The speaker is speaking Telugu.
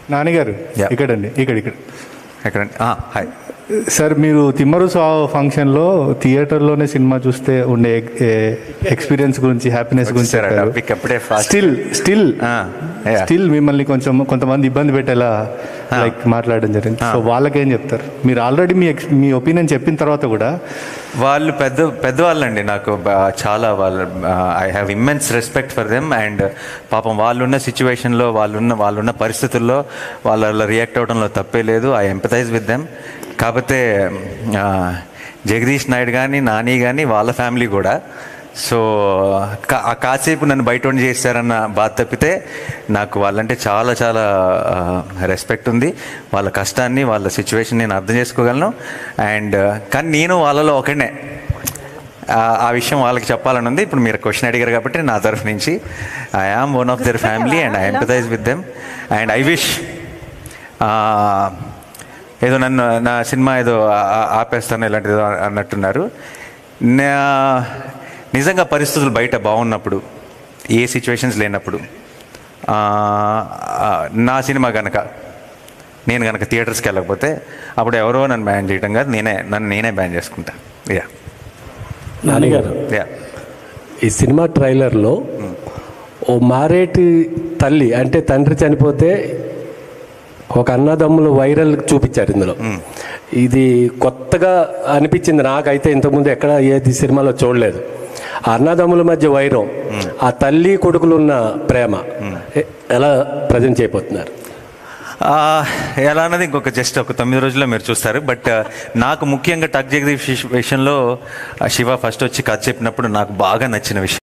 నాన్నగారు Yeah. ఇక్కడండి ఇక్కడ ఇక్కడ ఎక్కడండి హాయ్ సార్ మీరు తిమ్మరు సావు ఫంక్షన్లో థియేటర్లోనే సినిమా చూస్తే ఉండే ఎక్స్పీరియన్స్ గురించి హ్యాపీనెస్ గురించి వచ్చేసారా? topic అప్పుడే fast. Still still Ah, yeah. Still మిమ్మల్ని కొంచెం కొంతమంది ఇబ్బంది పెట్టేలా లైక్ మాట్లాడడం జరిగింది సో వాళ్ళకేం చెప్తారు మీరు ఆల్రెడీ మీ ex- మీ ఒపీనియన్ చెప్పిన తర్వాత కూడా వాళ్ళు పెద్ద పెద్దవాళ్ళండి నాకు బా- చాలా వాళ్ళు I have immense respect for them and పాపం వాళ్ళున్న సిచ్యువేషన్లో వాళ్ళున్న వాళ్ళున్న పరిస్థితుల్లో వాళ్ళు అలా రియాక్ట్ అవడంలో తప్పే లేదు ఐ ఎంపథైజ్ విత్ దెమ్ కాకపోతే ఆ, జగదీష్ నాయుడు కానీ నాని కానీ వాళ్ళ ఫ్యామిలీ కూడా సో కా- ఆ కాసేపు నన్ను బయట ఉండి చేశారన్న బాధ తప్పితే నాకు వాళ్ళంటే చాలా చాలా రెస్పెక్ట్ ఉంది వాళ్ళ కష్టాన్ని వాళ్ళ సిచ్యువేషన్ నేను అర్థం చేసుకోగలను అండ్ కానీ నేను వాళ్ళలో ఒకనే ఆ- ఆ విషయం వాళ్ళకి చెప్పాలని ఉంది ఇప్పుడు మీరు క్వశ్చన్ అడిగారు కాబట్టి నా తరఫు నుంచి I am one of their family and I empathize with them and I wish ఏదో నన్ను నా సినిమా ఏదో ఆ- ఆ- ఆపేస్తాను ఇలాంటిది ఏదో అన్నట్టున్నారు నా నిజంగా పరిస్థితులు బయట బాగున్నప్పుడు ఏ సిచ్యువేషన్స్ లేనప్పుడు ఆ, ఆ, నా సినిమా కనుక నేను కనుక థియేటర్స్కి వెళ్ళకపోతే అప్పుడు ఎవరో నన్ను బ్యాన్ చేయడం కాదు నేనే నన్ను నేనే బ్యాన్ చేసుకుంటా యా నాన్నగారు యా ఈ సినిమా ట్రైలర్లో ఓ మారేటి తల్లి అంటే తండ్రి చనిపోతే ఒక అన్నదమ్ములు వైరల్ చూపించారు ఇందులో ఇది కొత్తగా అనిపించింది నాకైతే ఇంతకుముందు ఎక్కడ ఏది సినిమాలో చూడలేదు ఆ అన్నదమ్ముల మధ్య వైరం ఆ తల్లి కొడుకులు ఉన్న ప్రేమ ఎ- ఎలా ప్రజెంట్ చేయబోతున్నారు ఆ, ఎలా అన్నది ఇంకొక జస్ట్ ఒక తొమ్మిది రోజుల్లో మీరు చూస్తారు బట్ నాకు ముఖ్యంగా టక్ జగదీష్ విషయంలో ఆ, శివ ఫస్ట్ వచ్చి కథ చెప్పినప్పుడు నాకు బాగా నచ్చిన విషయం